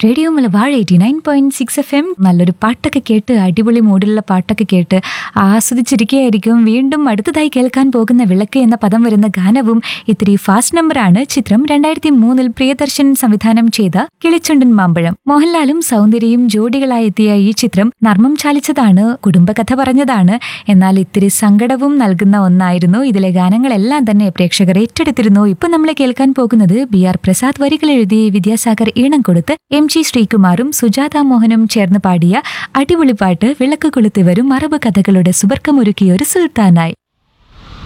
radio Malabar eighty nine point six F M നല്ലൊരു പാട്ടൊക്കെ കേട്ട് അടിപൊളി മൂഡിലുള്ള പാട്ടൊക്കെ കേട്ട് ആസ്വദിച്ചിരിക്കുകയായിരിക്കും വീണ്ടും അടുത്തതായി കേൾക്കാൻ പോകുന്ന വിളക്ക് എന്ന പദം വരുന്ന ഗാനവും ഇത്തിരി ഫാസ്റ്റ് നമ്പറാണ് ചിത്രം രണ്ടായിരത്തി മൂന്നിൽ പ്രിയദർശൻ സംവിധാനം ചെയ്ത കിളിച്ചുണ്ടൻ മാമ്പഴം മോഹൻലാലും സൗന്ദര്യയും ജോഡികളായി എത്തിയ ഈ ചിത്രം നർമ്മം ചാലിച്ചതാണ് കുടുംബകഥ പറഞ്ഞതാണ് എന്നാൽ ഇത്തിരി സങ്കടവും നൽകുന്ന ഒന്നായിരുന്നു ഇതിലെ ഗാനങ്ങളെല്ലാം തന്നെ പ്രേക്ഷകർ ഏറ്റെടുത്തിരുന്നു ഇപ്പൊ നമ്മൾ കേൾക്കാൻ പോകുന്നത് ബി ആർ പ്രസാദ് വരികൾ എഴുതി വിദ്യാസാഗർ ഈണം കൊടുത്ത് എം ജി ശ്രീകുമാറും സുജാത മോഹനും ചേർന്ന് പാടിയ അടിപൊളി പാട്ട് വിളക്ക് കൊളുത്തി വരും അറബ് കഥകളുടെ സുബർക്കമൊരുക്കിയ ഒരു സുൽത്താനായി